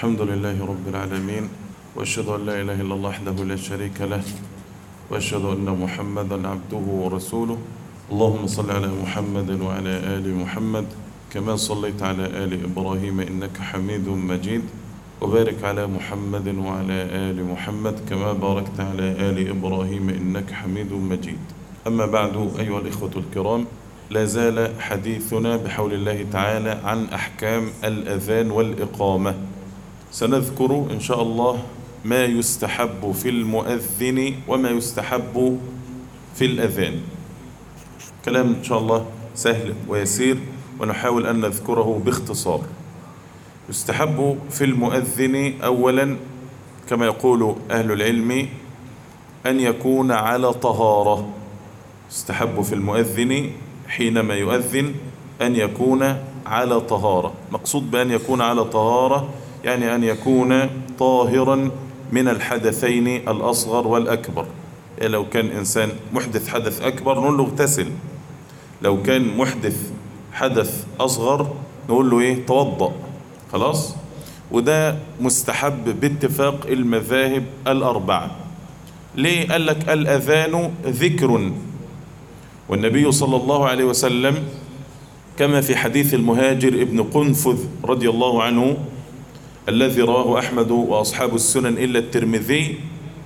الحمد لله رب العالمين وأشهد أن لا إله إلا الله وحده لا شريك له وأشهد أن محمدا عبده ورسوله اللهم صل على محمد وعلى آل محمد كما صليت على آل إبراهيم إنك حميد مجيد وبارك على محمد وعلى آل محمد كما باركت على آل إبراهيم إنك حميد مجيد أما بعد أيها الإخوة الكرام لا زال حديثنا بحول الله تعالى عن أحكام الأذان والإقامة سنذكر إن شاء الله ما يستحب في المؤذن وما يستحب في الأذان كلام إن شاء الله سهل ويسير ونحاول أن نذكره باختصار يستحب في المؤذن أولا كما يقول أهل العلم أن يكون على طهارة يستحب في المؤذن حينما يؤذن أن يكون على طهارة مقصود بأن يكون على طهارة يعني أن يكون طاهرا من الحدثين الأصغر والأكبر يعني لو كان إنسان محدث حدث أكبر نقول له اغتسل لو كان محدث حدث أصغر نقول له إيه توضأ خلاص وده مستحب باتفاق المذاهب الأربعة ليه قال لك الأذان ذكر والنبي صلى الله عليه وسلم كما في حديث المهاجر ابن قنفذ رضي الله عنه الذي رواه أحمد وأصحاب السنن إلا الترمذي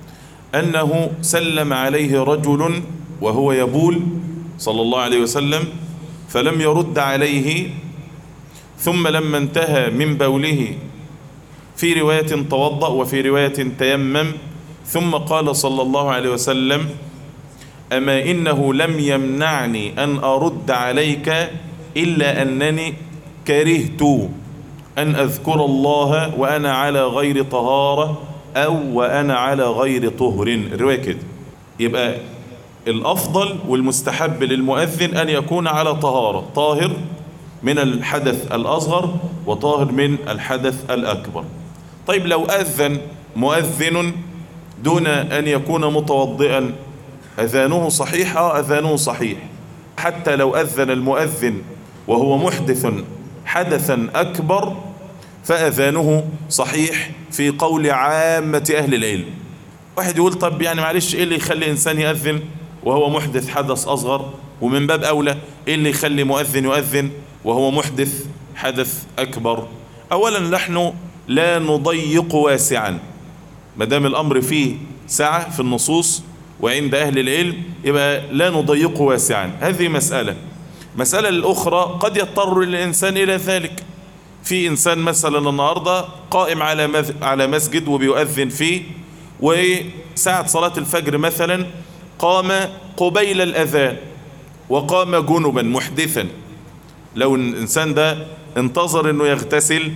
أنه سلم عليه رجل وهو يبول صلى الله عليه وسلم فلم يرد عليه ثم لما انتهى من بوله في رواية توضأ وفي رواية تيمم ثم قال صلى الله عليه وسلم أما إنه لم يمنعني أن أرد عليك إلا أنني كرهت أن أذكر الله وأنا على غير طهارة أو وأنا على غير طهر الرواية كده يبقى الأفضل والمستحب للمؤذن أن يكون على طهارة طاهر من الحدث الأصغر وطاهر من الحدث الأكبر طيب لو أذن مؤذن دون أن يكون متوضئا أذانه صحيح أو أذانه صحيح حتى لو أذن المؤذن وهو محدث حدثا أكبر فأذانه صحيح في قول عامة أهل العلم واحد يقول طب يعني معلش إيه اللي يخلي إنسان يأذن وهو محدث حدث أصغر ومن باب أولى إيه اللي يخلي مؤذن يؤذن وهو محدث حدث أكبر أولا نحن لا نضيق واسعا ما دام الأمر فيه سعة في النصوص وعند أهل العلم يبقى لا نضيق واسعا هذه مسألة مسألة الأخرى قد يضطر الإنسان إلى ذلك في إنسان مثلا النهاردة قائم على على مسجد وبيؤذن فيه وساعة صلاة الفجر مثلا قام قبيل الأذان وقام جنبا محدثا لو الإنسان ده انتظر أنه يغتسل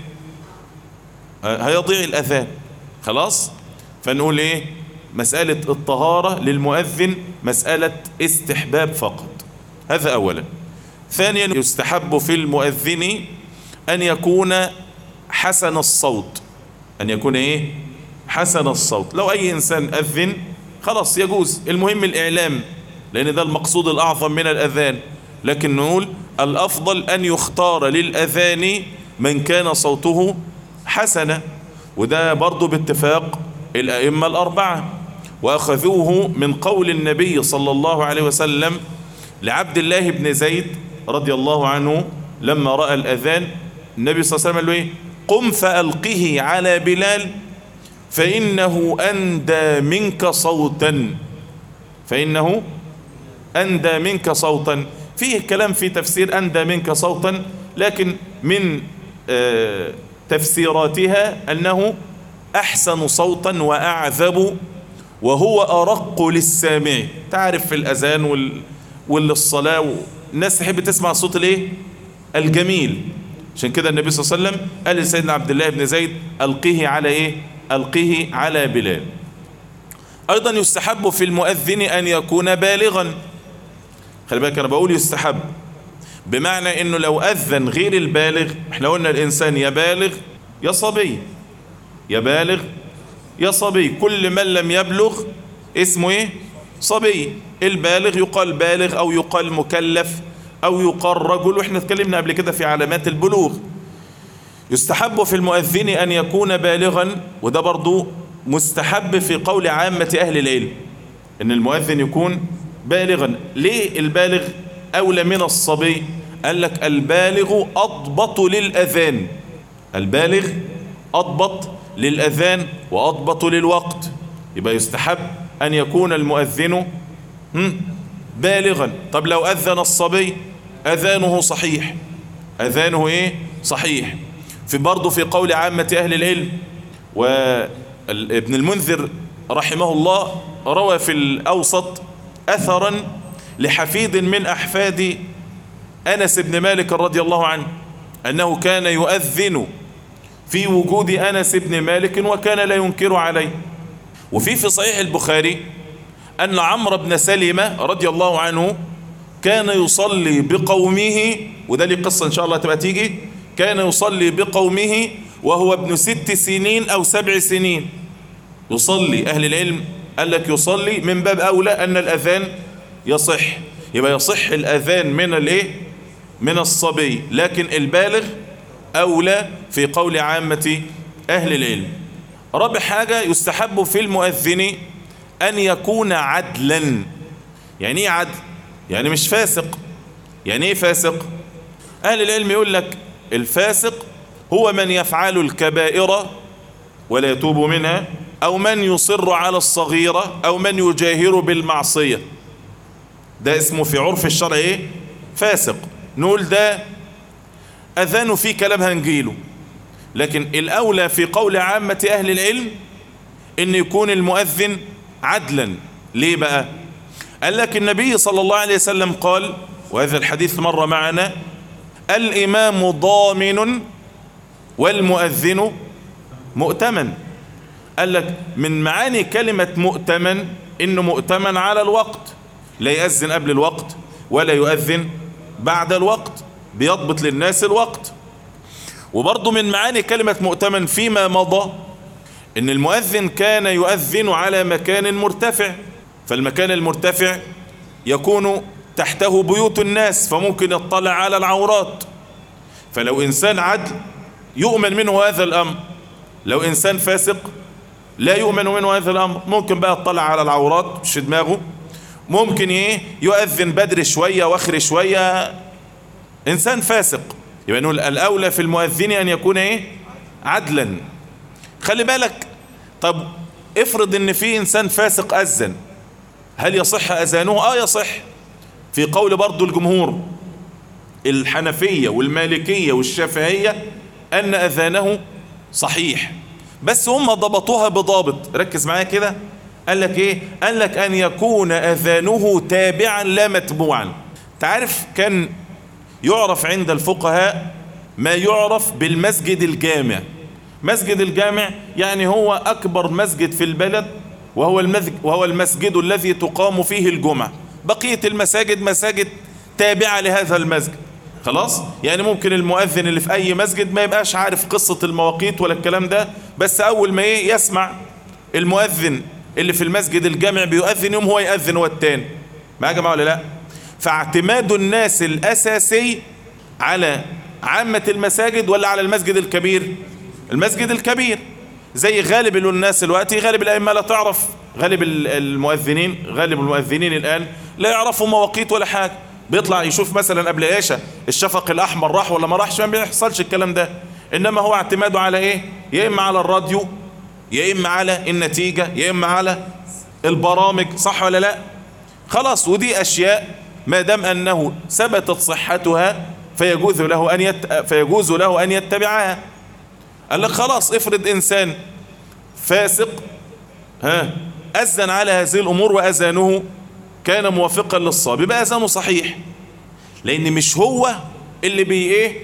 هيضيع الأذان خلاص فنقول إيه مسألة الطهارة للمؤذن مسألة استحباب فقط هذا أولا ثانيا يستحب في المؤذن أن يكون حسن الصوت أن يكون إيه حسن الصوت لو أي إنسان أذن خلاص يجوز المهم الإعلام لأن ده المقصود الأعظم من الأذان لكن نقول الأفضل أن يختار للأذان من كان صوته حسنا وده برضو باتفاق الأئمة الأربعة وأخذوه من قول النبي صلى الله عليه وسلم لعبد الله بن زيد رضي الله عنه لما رأى الأذان النبي صلى الله عليه وسلم قال له إيه قم فألقه على بلال فإنه أندى منك صوتا فإنه أندى منك صوتا فيه كلام في تفسير أندى منك صوتا لكن من آه تفسيراتها أنه أحسن صوتا وأعذب وهو أرق للسامع تعرف في الأذان وال... والصلاة الناس تحب تسمع الصوت الايه الجميل عشان كده النبي صلى الله عليه وسلم قال لسيدنا عبد الله بن زيد ألقيه على ايه ألقيه على بلال أيضا يستحب في المؤذن أن يكون بالغا خلي بالك أنا بقول يستحب بمعنى أنه لو أذن غير البالغ احنا قلنا الإنسان يا بالغ يا صبي يا بالغ يا صبي كل من لم يبلغ اسمه ايه صبي البالغ يقال بالغ او يقال مكلف او يقال رجل واحنا اتكلمنا قبل كده في علامات البلوغ يستحب في المؤذن أن يكون بالغا وده برضو مستحب في قول عامة أهل العلم أن المؤذن يكون بالغا ليه البالغ أولى من الصبي قال لك البالغ أضبط للأذان البالغ أضبط للأذان وأضبط للوقت يبقى يستحب أن يكون المؤذن بالغا طب لو أذن الصبي أذانه صحيح أذانه إيه صحيح في برضه في قول عامة أهل العلم وابن المنذر رحمه الله روى في الأوسط أثرا لحفيد من أحفاد أنس بن مالك رضي الله عنه أنه كان يؤذن في وجود أنس بن مالك وكان لا ينكر عليه وفي في صحيح البخاري أن عمرو بن سلمة رضي الله عنه كان يصلي بقومه وده لي قصة إن شاء الله تبقى تيجي كان يصلي بقومه وهو ابن ست سنين أو سبع سنين يصلي أهل العلم قال لك يصلي من باب أولى أن الأذان يصح يبقى يصح الأذان من الايه من الصبي لكن البالغ أولى في قول عامة أهل العلم رابع حاجة يستحب في المؤذن أن يكون عدلا يعني ايه عدل يعني مش فاسق يعني ايه فاسق أهل العلم يقول لك الفاسق هو من يفعل الكبائر ولا يتوب منها أو من يصر على الصغيرة أو من يجاهر بالمعصية ده اسمه في عرف الشرع ايه فاسق نقول ده أذانه في كلام هنجيله لكن الأولى في قول عامة أهل العلم أن يكون المؤذن عدلا ليه بقى قال لك النبي صلى الله عليه وسلم قال وهذا الحديث مر معنا الإمام ضامن والمؤذن مؤتمن قال لك من معاني كلمة مؤتمن إنه مؤتمن على الوقت لا يأذن قبل الوقت ولا يؤذن بعد الوقت بيضبط للناس الوقت وبرضه من معاني كلمة مؤتمن فيما مضى ان المؤذن كان يؤذن على مكان مرتفع فالمكان المرتفع يكون تحته بيوت الناس فممكن يطلع على العورات فلو انسان عدل يؤمن منه هذا الامر لو انسان فاسق لا يؤمن منه هذا الامر ممكن بقى يطلع على العورات مش دماغه ممكن ايه يؤذن بدري شوية واخر شوية انسان فاسق يبقى نقول الاولى في المؤذن ان يكون ايه عدلا خلي بالك طب افرض ان في انسان فاسق اذن هل يصح اذانه اه يصح في قول برضو الجمهور الحنفية والمالكية والشافعية ان اذانه صحيح بس هم ضبطوها بضابط ركز معايا كده قال لك ايه قال لك ان يكون اذانه تابعا لا متبوعا تعرف كان يعرف عند الفقهاء ما يعرف بالمسجد الجامع مسجد الجامع يعني هو أكبر مسجد في البلد وهو المسجد, وهو المسجد الذي تقام فيه الجمعة بقية المساجد مساجد تابعة لهذا المسجد خلاص يعني ممكن المؤذن اللي في أي مسجد ما يبقاش عارف قصة المواقيت ولا الكلام ده بس أول ما ايه يسمع المؤذن اللي في المسجد الجامع بيؤذن يوم هو يأذن هو التاني ما يا جماعة ولا لا فاعتماد الناس الأساسي على عامة المساجد ولا على المسجد الكبير المسجد الكبير زي غالب الناس دلوقتي غالب الأئمة لا تعرف غالب المؤذنين غالب المؤذنين الآن لا يعرفوا مواقيت ولا حاجة بيطلع يشوف مثلا قبل عيشة الشفق الأحمر راح ولا ما راحش ما بيحصلش الكلام ده إنما هو اعتماده على إيه يا إما على الراديو يا إما على النتيجة يا إما على البرامج صح ولا لا خلاص ودي أشياء ما دام أنه ثبتت صحتها فيجوز له أن يت... فيجوز له أن يتبعها قال لك خلاص افرض إنسان فاسق ها أذن على هذه الأمور وأذانه كان موافقا للصواب يبقى أذانه صحيح لأن مش هو اللي بي إيه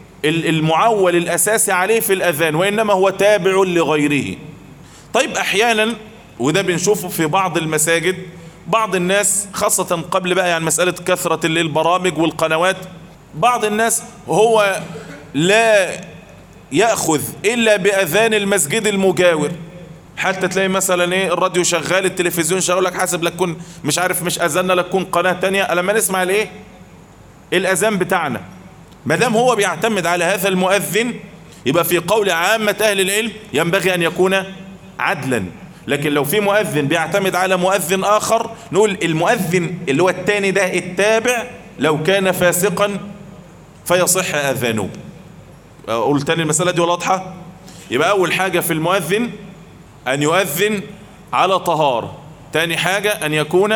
المعول الأساسي عليه في الأذان وإنما هو تابع لغيره طيب أحيانا وده بنشوفه في بعض المساجد بعض الناس خاصة قبل بقى يعني مسألة كثرة البرامج والقنوات بعض الناس هو لا يأخذ إلا بأذان المسجد المجاور حتى تلاقي مثلا ايه الراديو شغال التلفزيون شغال لك حاسب لك كن مش عارف مش اذاننا لك كن قناة تانية لما نسمع الايه الاذان بتاعنا ما دام هو بيعتمد على هذا المؤذن يبقى في قول عامة أهل العلم ينبغي أن يكون عدلا لكن لو في مؤذن بيعتمد على مؤذن آخر نقول المؤذن اللي هو التاني ده التابع لو كان فاسقا فيصح أذانه أقول تاني المسألة دي واضحة يبقى أول حاجة في المؤذن أن يؤذن على طهارة تاني حاجة أن يكون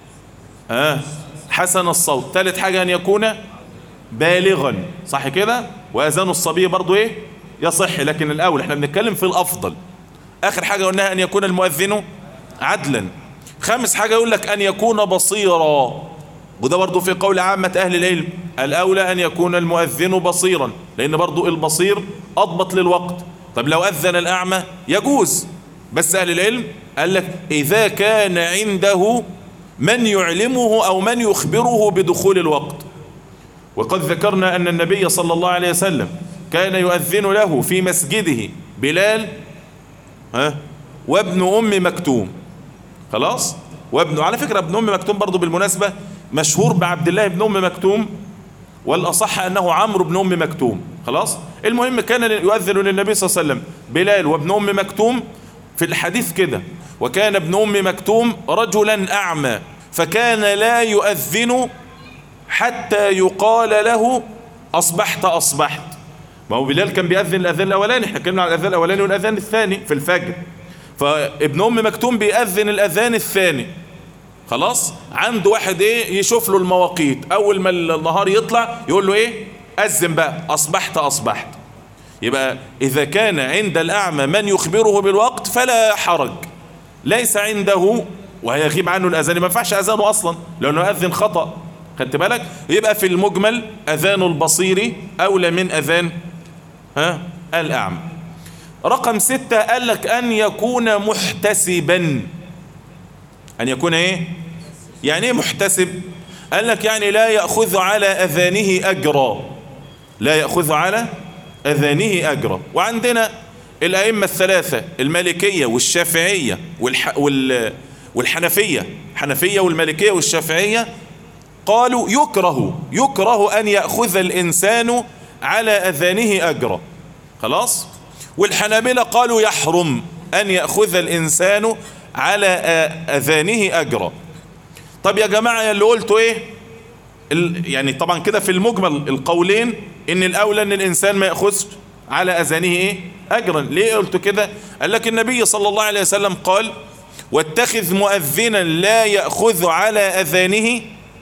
آه حسن الصوت ثالث حاجة أن يكون بالغا صح كده وأذان الصبي برضو إيه يصح لكن الأول احنا بنتكلم في الأفضل آخر حاجة قلناها أن يكون المؤذن عدلا خامس حاجة يقول لك أن يكون بصيرا وده برضو في قول عامة أهل العلم الأولى أن يكون المؤذن بصيرا لأن برضو البصير أضبط للوقت طب لو أذن الأعمى يجوز بس أهل العلم قال لك إذا كان عنده من يعلمه أو من يخبره بدخول الوقت وقد ذكرنا أن النبي صلى الله عليه وسلم كان يؤذن له في مسجده بلال ها وابن أم مكتوم خلاص وابن على فكرة ابن أم مكتوم برضو بالمناسبة مشهور بعبد الله بن أم مكتوم والأصح أنه عمرو بن أم مكتوم خلاص المهم كان يؤذن للنبي صلى الله عليه وسلم بلال وابن أم مكتوم في الحديث كده وكان ابن أم مكتوم رجلا أعمى فكان لا يؤذن حتى يقال له أصبحت أصبحت ما هو بلال كان بيأذن الأذان الأولاني احنا اتكلمنا على الأذان الأولاني والأذان الثاني في الفجر فابن أم مكتوم بيأذن الأذان الثاني خلاص عنده واحد ايه يشوف له المواقيت اول ما النهار يطلع يقول له ايه اذن بقى اصبحت اصبحت يبقى اذا كان عند الاعمى من يخبره بالوقت فلا حرج ليس عنده وهيغيب عنه الاذان ما ينفعش اذانه اصلا لانه اذن خطأ خدت بالك يبقى في المجمل اذان البصير اولى من اذان ها الاعمى رقم ستة قال لك ان يكون محتسبا أن يكون إيه يعني إيه محتسب قال لك يعني لا يأخذ على أذانه أجرا لا يأخذ على أذانه أجرا وعندنا الأئمة الثلاثة المالكية والشافعية والح... وال... والحنفية حنفية والمالكية والشافعية قالوا يكره يكره أن يأخذ الإنسان على أذانه أجرا خلاص والحنابلة قالوا يحرم أن يأخذ الإنسان على أذانه أجرا طب يا جماعة اللي قلتوا إيه يعني طبعا كده في المجمل القولين إن الأولى إن الإنسان ما يأخذش على أذانه إيه أجرا ليه قلت كده قال لك النبي صلى الله عليه وسلم قال واتخذ مؤذنا لا يأخذ على أذانه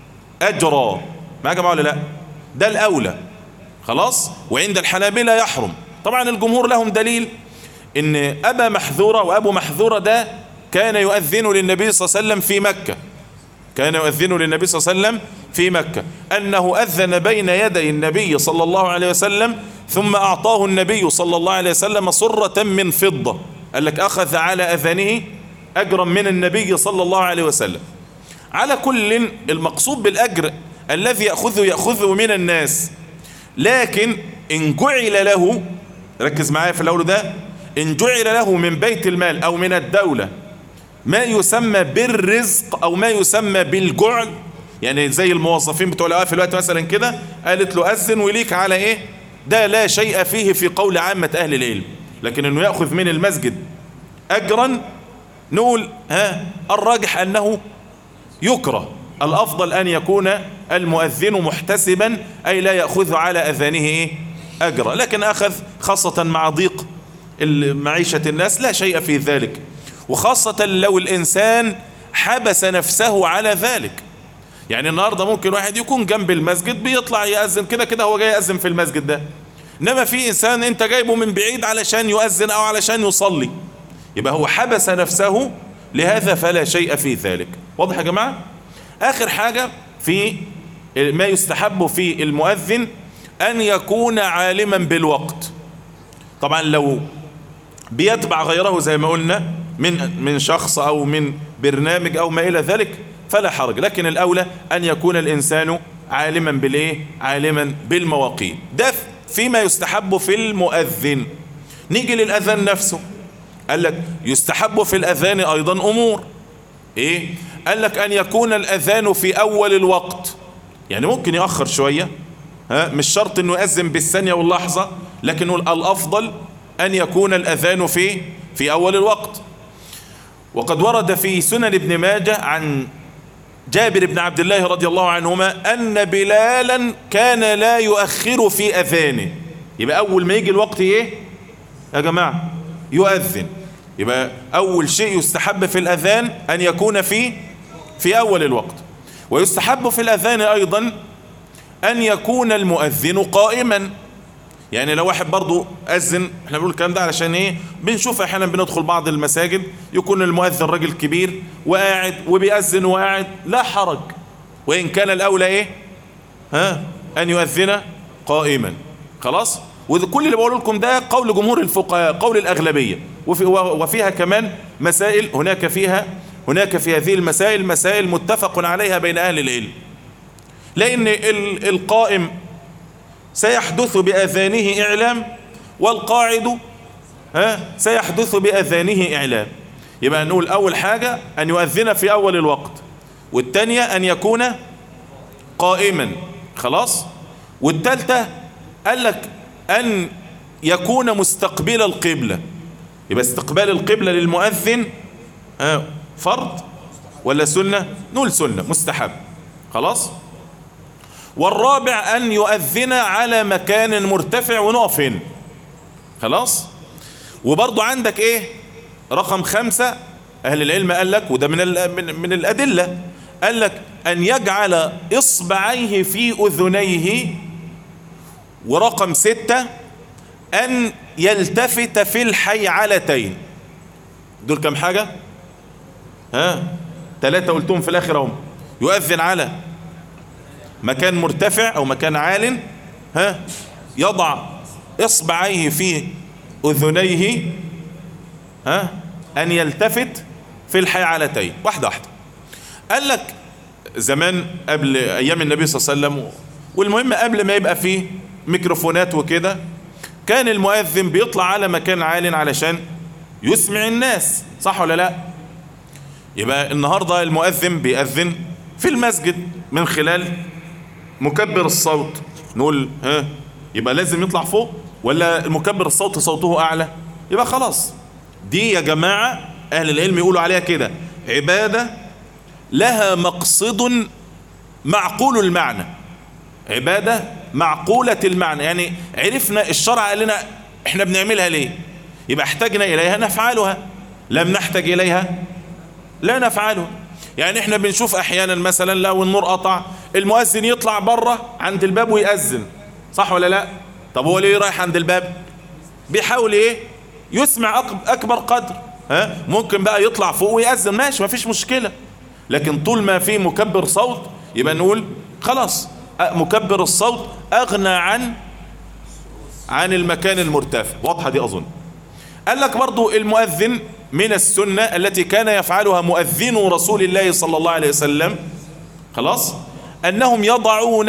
أجرا ما يا جماعة ولا لا ده الأولى خلاص وعند الحنابلة يحرم طبعا الجمهور لهم دليل ان ابا محذورة وابو محذورة ده كان يؤذن للنبي صلى الله عليه وسلم في مكة كان يؤذن للنبي صلى الله عليه وسلم في مكة أنه أذن بين يدي النبي صلى الله عليه وسلم ثم أعطاه النبي صلى الله عليه وسلم صرة من فضة قال لك أخذ على أذانه أجرا من النبي صلى الله عليه وسلم على كل المقصود بالأجر الذي يأخذه يأخذه من الناس لكن إن جعل له ركز معايا في الأول ده إن جعل له من بيت المال أو من الدولة ما يسمى بالرزق او ما يسمى بالجعل يعني زي الموظفين بتوع الاوقاف الوقت مثلا كده قالت له اذن وليك على ايه ده لا شيء فيه في قول عامة اهل العلم لكن انه يأخذ من المسجد اجرا نقول ها الراجح انه يكره الافضل ان يكون المؤذن محتسبا اي لا يأخذ على اذانه ايه اجرا لكن اخذ خاصة مع ضيق معيشة الناس لا شيء في ذلك وخاصة لو الإنسان حبس نفسه على ذلك يعني النهاردة ممكن واحد يكون جنب المسجد بيطلع يأذن كده كده هو جاي يأذن في المسجد ده إنما في إنسان أنت جايبه من بعيد علشان يؤذن أو علشان يصلي يبقى هو حبس نفسه لهذا فلا شيء في ذلك واضح يا جماعة آخر حاجة في ما يستحب في المؤذن أن يكون عالما بالوقت طبعا لو بيتبع غيره زي ما قلنا من من شخص او من برنامج او ما الى ذلك فلا حرج لكن الاولى ان يكون الانسان عالما بالايه عالما بالمواقيت ده فيما يستحب في المؤذن نيجي للاذان نفسه قال لك يستحب في الاذان ايضا امور ايه قال لك ان يكون الاذان في اول الوقت يعني ممكن يأخر شوية ها مش شرط انه يأذن بالثانية واللحظة لكن الافضل ان يكون الاذان في في اول الوقت وقد ورد في سنن ابن ماجه عن جابر بن عبد الله رضي الله عنهما ان بلالا كان لا يؤخر في اذانه يبقى اول ما يجي الوقت ايه يا جماعة يؤذن يبقى اول شيء يستحب في الاذان ان يكون في في اول الوقت ويستحب في الاذان ايضا ان يكون المؤذن قائما يعني لو واحد برضو أذن احنا بنقول الكلام ده علشان ايه بنشوف احيانا بندخل بعض المساجد يكون المؤذن راجل كبير وقاعد وبيأذن وقاعد لا حرج وإن كان الأولى ايه ها أن يؤذن قائما خلاص وكل اللي بقول لكم ده قول جمهور الفقهاء قول الأغلبية وفي وفيها كمان مسائل هناك فيها هناك في هذه المسائل مسائل متفق عليها بين أهل العلم لأن القائم سيحدث بأذانه إعلام والقاعد ها سيحدث بأذانه إعلام يبقى نقول أول حاجة أن يؤذن في أول الوقت والثانية أن يكون قائما خلاص والثالثة قال لك أن يكون مستقبل القبلة يبقى استقبال القبلة للمؤذن ها فرض ولا سنة نقول سنة مستحب خلاص والرابع أن يؤذن على مكان مرتفع ونقف هنا خلاص وبرضو عندك ايه رقم خمسة أهل العلم قال لك وده من, من, من الأدلة قال لك أن يجعل إصبعيه في أذنيه ورقم ستة أن يلتفت في الحيعلتين دول كم حاجة ها ثلاثة قلتهم في الآخر هم يؤذن على مكان مرتفع او مكان عال ها يضع اصبعيه في اذنيه ها ان يلتفت في الحيعلتين واحدة واحدة قال لك زمان قبل ايام النبي صلى الله عليه وسلم والمهم قبل ما يبقى فيه ميكروفونات وكده كان المؤذن بيطلع على مكان عال علشان يسمع الناس صح ولا لا يبقى النهاردة المؤذن بيأذن في المسجد من خلال مكبر الصوت نقول ها يبقى لازم يطلع فوق ولا المكبر الصوت صوته اعلى يبقى خلاص دي يا جماعة اهل العلم يقولوا عليها كده عبادة لها مقصد معقول المعنى عبادة معقولة المعنى يعني عرفنا الشرع قال لنا احنا بنعملها ليه يبقى احتاجنا اليها نفعلها لم نحتاج اليها لا نفعلها يعني احنا بنشوف احيانا مثلا لو النور قطع المؤذن يطلع بره عند الباب ويأذن صح ولا لا طب هو ليه رايح عند الباب بيحاول ايه يسمع اكبر قدر ها ممكن بقى يطلع فوق ويأذن ماشي مفيش مشكلة لكن طول ما في مكبر صوت يبقى نقول خلاص مكبر الصوت اغنى عن عن المكان المرتفع واضحة دي اظن قال لك برضو المؤذن من السنة التي كان يفعلها مؤذن رسول الله صلى الله عليه وسلم خلاص أنهم يضعون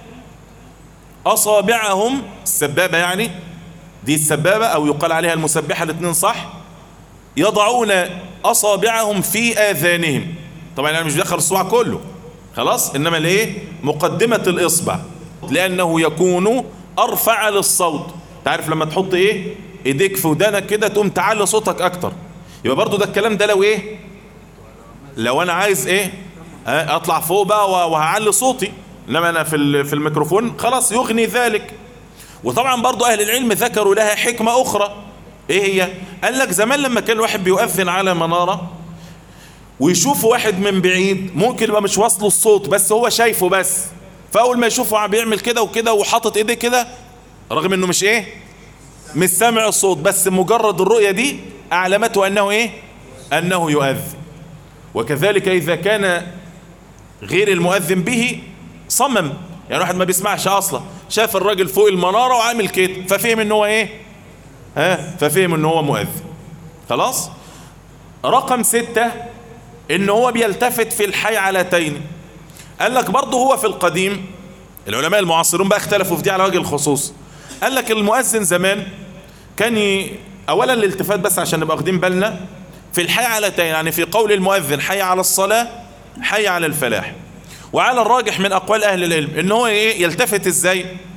أصابعهم السبابة يعني دي السبابة أو يقال عليها المسبحة الاثنين صح يضعون أصابعهم في آذانهم طبعا أنا مش بدخل الصباع كله خلاص إنما ليه مقدمة الإصبع لأنه يكون أرفع للصوت تعرف لما تحط إيه إيديك في ودانك كده تقوم تعلي صوتك أكتر يبقى برضو ده الكلام ده لو إيه لو أنا عايز إيه اطلع فوق بقى وهعلي صوتي انما انا في في الميكروفون خلاص يغني ذلك وطبعا برضو اهل العلم ذكروا لها حكمة اخرى ايه هي قال لك زمان لما كان الواحد بيؤذن على منارة ويشوف واحد من بعيد ممكن يبقى مش واصله الصوت بس هو شايفه بس فاول ما يشوفه بيعمل كده وكده وحاطط ايديه كده رغم انه مش ايه مش سامع الصوت بس مجرد الرؤية دي اعلمته انه ايه انه يؤذن وكذلك اذا كان غير المؤذن به صمم يعني واحد ما بيسمعش اصلا شاف الراجل فوق المنارة وعامل كده ففهم ان هو ايه ها ففهم ان هو مؤذن خلاص رقم ستة ان هو بيلتفت في الحيعلتين قال لك برضه هو في القديم العلماء المعاصرون بقى اختلفوا في دي على وجه الخصوص قال لك المؤذن زمان كان ي... اولا الالتفات بس عشان نبقى واخدين بالنا في الحيعلتين يعني في قول المؤذن حي على الصلاة حي على الفلاح وعلى الراجح من اقوال اهل العلم ان هو ايه يلتفت ازاي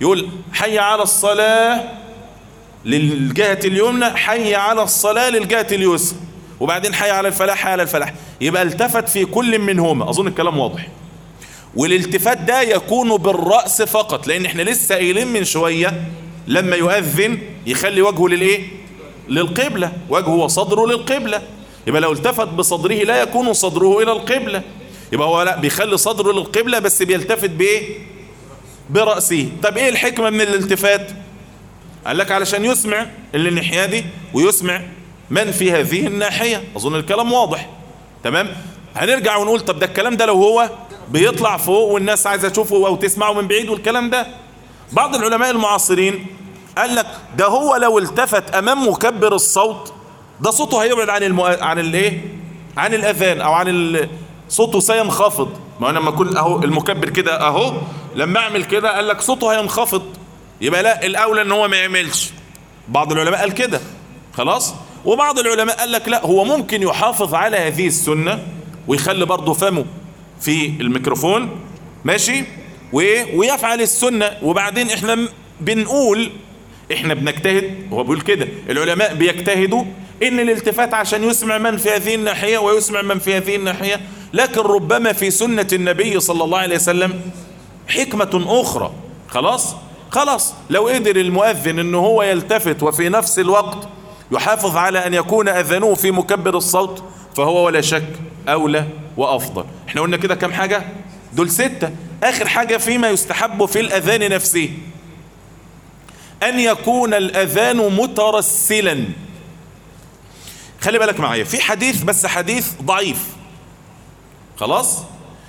يقول حي على الصلاة للجهة اليمنى حي على الصلاة للجهة اليسرى وبعدين حي على الفلاح حي على الفلاح يبقى التفت في كل منهما اظن الكلام واضح والالتفات ده يكون بالرأس فقط لان احنا لسه قايلين من شوية لما يؤذن يخلي وجهه للايه للقبلة وجهه وصدره للقبلة يبقى لو التفت بصدره لا يكون صدره الى القبلة يبقى هو لا بيخلي صدره للقبلة بس بيلتفت بايه برأسه طب ايه الحكمة من الالتفات قال لك علشان يسمع اللي الناحية دي ويسمع من في هذه الناحية اظن الكلام واضح تمام هنرجع ونقول طب ده الكلام ده لو هو بيطلع فوق والناس عايزة تشوفه او تسمعه من بعيد والكلام ده بعض العلماء المعاصرين قال لك ده هو لو التفت امام مكبر الصوت ده صوته هيبعد عن المؤ... عن الايه عن الاذان او عن ال... صوته سينخفض ما انا لما اكون اهو المكبر كده اهو لما اعمل كده قال لك صوته هينخفض يبقى لا الاولى ان هو ما يعملش بعض العلماء قال كده خلاص وبعض العلماء قال لك لا هو ممكن يحافظ على هذه السنة ويخلي برضه فمه في الميكروفون ماشي ويفعل السنة وبعدين احنا بنقول احنا بنجتهد هو بيقول كده العلماء بيجتهدوا ان الالتفات عشان يسمع من في هذه الناحية ويسمع من في هذه الناحية لكن ربما في سنة النبي صلى الله عليه وسلم حكمة اخرى خلاص خلاص لو قدر المؤذن ان هو يلتفت وفي نفس الوقت يحافظ على ان يكون اذانه في مكبر الصوت فهو ولا شك اولى وافضل احنا قلنا كده كم حاجة دول ستة اخر حاجة فيما يستحب في الاذان نفسه ان يكون الاذان مترسلا خلي بالك معايا في حديث بس حديث ضعيف خلاص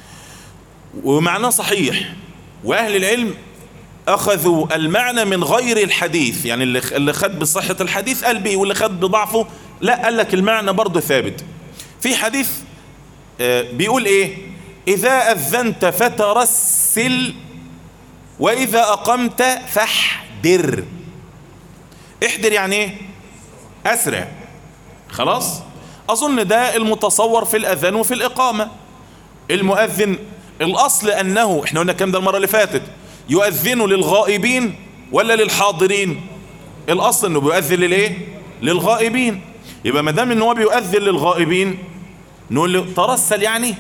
ومعناه صحيح واهل العلم اخذوا المعنى من غير الحديث يعني اللي اللي خد بصحة الحديث قال بيه واللي خد بضعفه لا قال لك المعنى برضه ثابت في حديث بيقول ايه اذا اذنت فترسل واذا اقمت فاحدر احدر يعني ايه اسرع خلاص اظن ده المتصور في الاذان وفي الاقامة المؤذن الاصل انه احنا قلنا كام ده المرة اللي فاتت يؤذن للغائبين ولا للحاضرين الاصل انه بيؤذن للايه للغائبين يبقى ما دام ان هو بيؤذن للغائبين نقول له ترسل يعني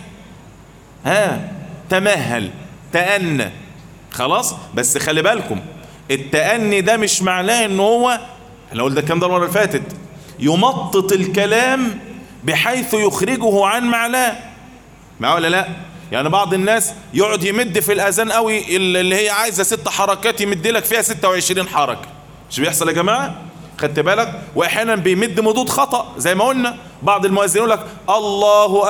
ها تمهل تأنى خلاص بس خلي بالكم التأني ده مش معناه ان هو احنا قلنا الكلام ده المره اللي فاتت يمطط الكلام بحيث يخرجه عن معناه معاه ولا لا يعني بعض الناس يقعد يمد في الاذان قوي اللي هي عايزه ست حركات يمد لك فيها 26 حركه مش بيحصل يا جماعه خدت بالك واحيانا بيمد مدود خطا زي ما قلنا بعض المؤذنين يقول لك الله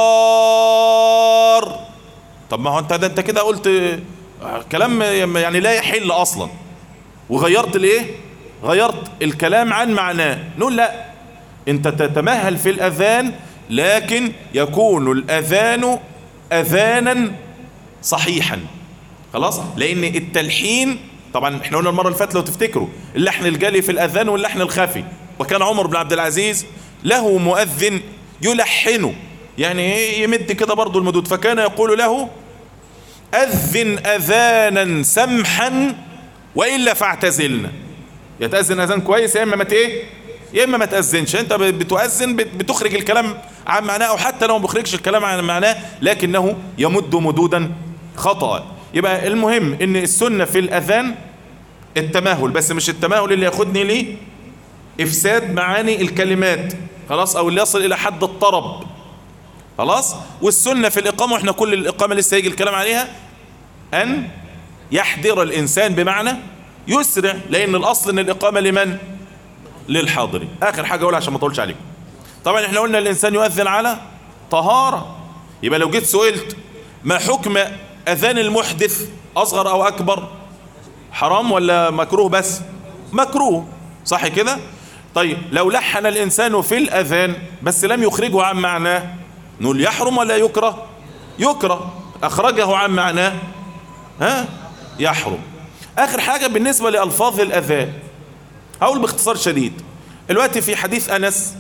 اكبر طب ما هو انت ده انت كده قلت كلام يعني لا يحل اصلا وغيرت الايه غيرت الكلام عن معناه نقول لا انت تتمهل في الاذان لكن يكون الاذان اذانا صحيحا خلاص لان التلحين طبعا احنا قلنا المره اللي فاتت لو تفتكروا اللحن الجلي في الاذان واللحن الخفي وكان عمر بن عبد العزيز له مؤذن يلحنه يعني ايه يمد كده برضه المدود فكان يقول له اذن اذانا سمحا والا فاعتزلنا يا تاذن اذان كويس يا اما ما ايه يا اما ما تاذنش انت بتؤذن بتخرج الكلام عن معناه او حتى لو ما بيخرجش الكلام عن معناه لكنه يمد مدودا خطأ يبقى المهم ان السنة في الاذان التماهل بس مش التماهل اللي ياخدني ليه افساد معاني الكلمات خلاص او اللي يصل الى حد الطرب خلاص والسنة في الاقامة واحنا كل الاقامة لسه هيجي الكلام عليها ان يحضر الانسان بمعنى يسرع لان الاصل ان الاقامة لمن للحاضرين اخر حاجة اقولها عشان ما اطولش عليكم طبعا احنا قلنا الانسان يؤذن على طهارة يبقى لو جيت سئلت ما حكم اذان المحدث اصغر او اكبر حرام ولا مكروه بس مكروه صح كده طيب لو لحن الانسان في الاذان بس لم يخرجه عن معناه نقول يحرم ولا يكره يكره اخرجه عن معناه ها يحرم اخر حاجة بالنسبة لالفاظ الاذان هقول باختصار شديد دلوقتي في حديث انس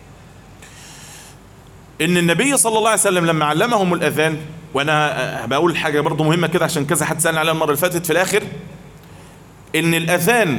ان النبي صلى الله عليه وسلم لما علمهم الاذان وانا بقول حاجة برضو مهمة كده عشان كذا حد سألني عليها المرة اللي فاتت في الاخر ان الاذان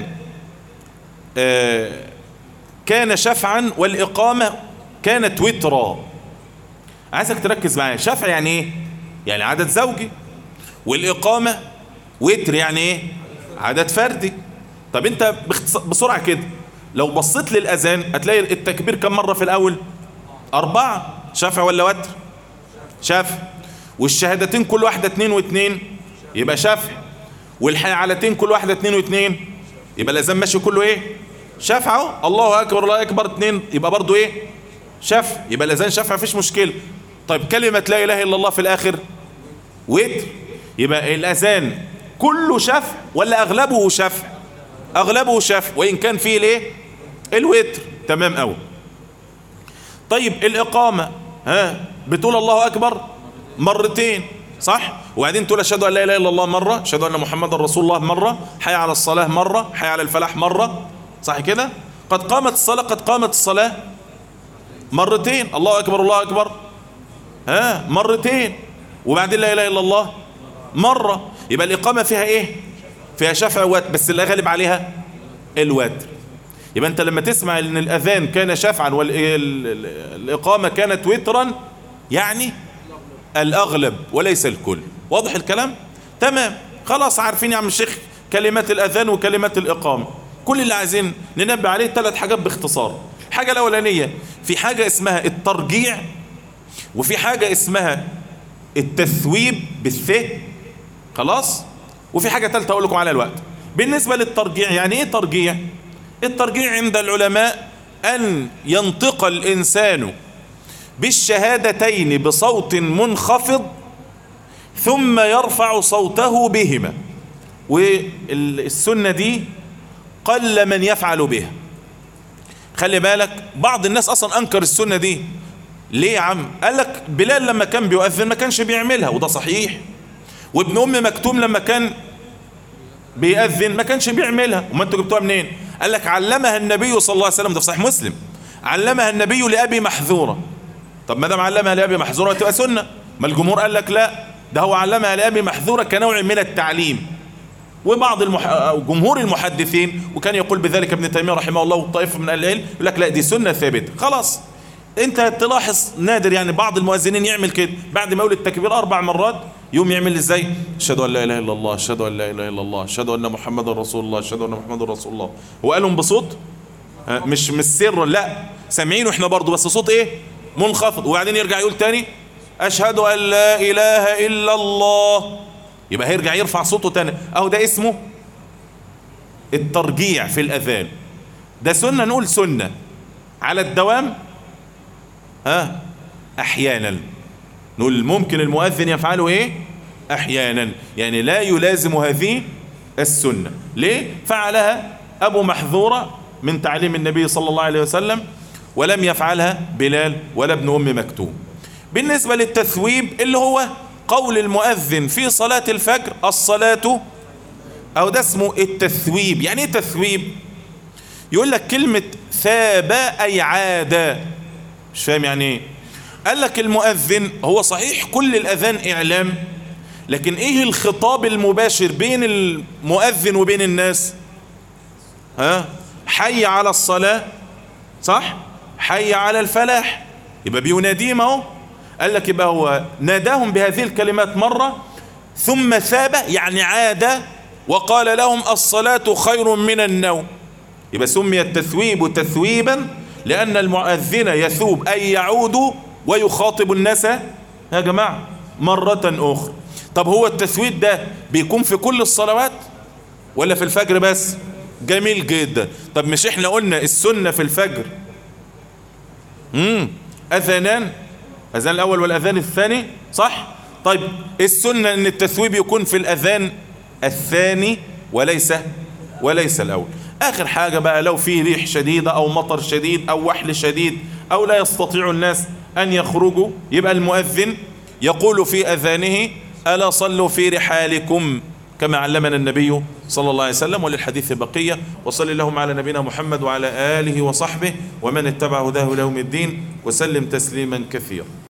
آه، كان شفعا والاقامة كانت وترا عايزك تركز معايا شفع يعني ايه يعني عدد زوجي والاقامة وتر يعني ايه عدد فردي طب انت باختص- بسرعة كده لو بصيت للاذان هتلاقي التكبير كم مرة في الاول اربعة شفع ولا وتر شفع والشهادتين كل واحدة اتنين واتنين يبقى شفع والحيعلتين كل واحدة اتنين واتنين يبقى الاذان ماشي كله ايه شفع اهو الله اكبر الله اكبر اتنين يبقى برضو ايه شفع يبقى الاذان شفع مفيش مشكلة طيب كلمة لا اله الا الله في الاخر وتر يبقى الاذان كله شفع ولا اغلبه شفع اغلبه شفع وان كان فيه الايه الوتر تمام قوي طيب الإقامة ها بتقول الله أكبر مرتين صح وبعدين تقول أشهد أن لا إله إلا الله مرة أشهد أن محمد رسول الله مرة حي على الصلاة مرة حي على الفلاح مرة صح كده قد قامت الصلاة قد قامت الصلاة مرتين الله أكبر الله أكبر ها مرتين وبعدين لا إله إلا الله مرة يبقى الإقامة فيها إيه فيها شفع وتر بس اللي غالب عليها الوتر يبقى انت لما تسمع ان الاذان كان شفعا والاقامه كانت وترا يعني الاغلب وليس الكل واضح الكلام تمام خلاص عارفين يا عم الشيخ كلمات الاذان وكلمات الاقامه كل اللي عايزين ننبه عليه ثلاث حاجات باختصار الحاجه الاولانيه في حاجه اسمها الترجيع وفي حاجه اسمها التثويب بالث خلاص وفي حاجه ثالثه اقول لكم عليها الوقت بالنسبه للترجيع يعني ايه ترجيع الترجيع عند العلماء أن ينطق الإنسان بالشهادتين بصوت منخفض ثم يرفع صوته بهما والسنة دي قل من يفعل بها خلي بالك بعض الناس أصلا أنكر السنة دي ليه يا عم قال لك بلال لما كان بيؤذن ما كانش بيعملها وده صحيح وابن أم مكتوم لما كان بيأذن ما كانش بيعملها وما انتوا جبتوها منين قال لك علمها النبي صلى الله عليه وسلم ده في صحيح مسلم علمها النبي لأبي محذورة طب ما دام علمها لأبي محذورة تبقى سنة ما الجمهور قال لك لا ده هو علمها لأبي محذورة كنوع من التعليم وبعض المح... أو جمهور المحدثين وكان يقول بذلك ابن تيمية رحمه الله وطائفة من أهل العلم يقول لك لا دي سنة ثابتة خلاص انت تلاحظ نادر يعني بعض المؤذنين يعمل كده بعد ما يقول التكبير اربع مرات يوم يعمل ازاي اشهد ان لا اله الا الله اشهد ان لا اله الا الله اشهد ان محمد رسول الله اشهد ان محمد رسول الله هو قالهم بصوت ها، مش مش سر لا سامعينه احنا برضه بس صوت ايه منخفض وبعدين يرجع يقول تاني اشهد ان لا اله الا الله يبقى هيرجع يرفع صوته تاني اهو ده اسمه الترجيع في الاذان ده سنه نقول سنه على الدوام ها احيانا نقول ممكن المؤذن يفعله ايه احيانا يعني لا يلازم هذه السنة ليه فعلها ابو محذورة من تعليم النبي صلى الله عليه وسلم ولم يفعلها بلال ولا ابن ام مكتوم بالنسبة للتثويب اللي هو قول المؤذن في صلاة الفجر الصلاة او ده اسمه التثويب يعني ايه تثويب يقول لك كلمة ثاب اي عاد مش فاهم يعني ايه قال لك المؤذن هو صحيح كل الاذان اعلام لكن ايه الخطاب المباشر بين المؤذن وبين الناس ها حي على الصلاة صح حي على الفلاح يبقى بيناديهم اهو قال لك يبقى هو ناداهم بهذه الكلمات مرة ثم ثاب يعني عاد وقال لهم الصلاة خير من النوم يبقى سمي التثويب تثويبا لأن المؤذن يثوب أي يعود ويخاطب الناس يا جماعة مرة أخرى طب هو التثويب ده بيكون في كل الصلوات ولا في الفجر بس جميل جدا طب مش احنا قلنا السنة في الفجر امم أذانان أذان الأول والأذان الثاني صح طيب السنة ان التثويب يكون في الأذان الثاني وليس وليس الأول آخر حاجة بقى لو في ريح شديدة أو مطر شديد أو وحل شديد أو لا يستطيع الناس أن يخرجوا يبقى المؤذن يقول في أذانه ألا صلوا في رحالكم كما علمنا النبي صلى الله عليه وسلم وللحديث بقية وصل اللهم على نبينا محمد وعلى آله وصحبه ومن اتبع هداه لهم الدين وسلم تسليما كثيرا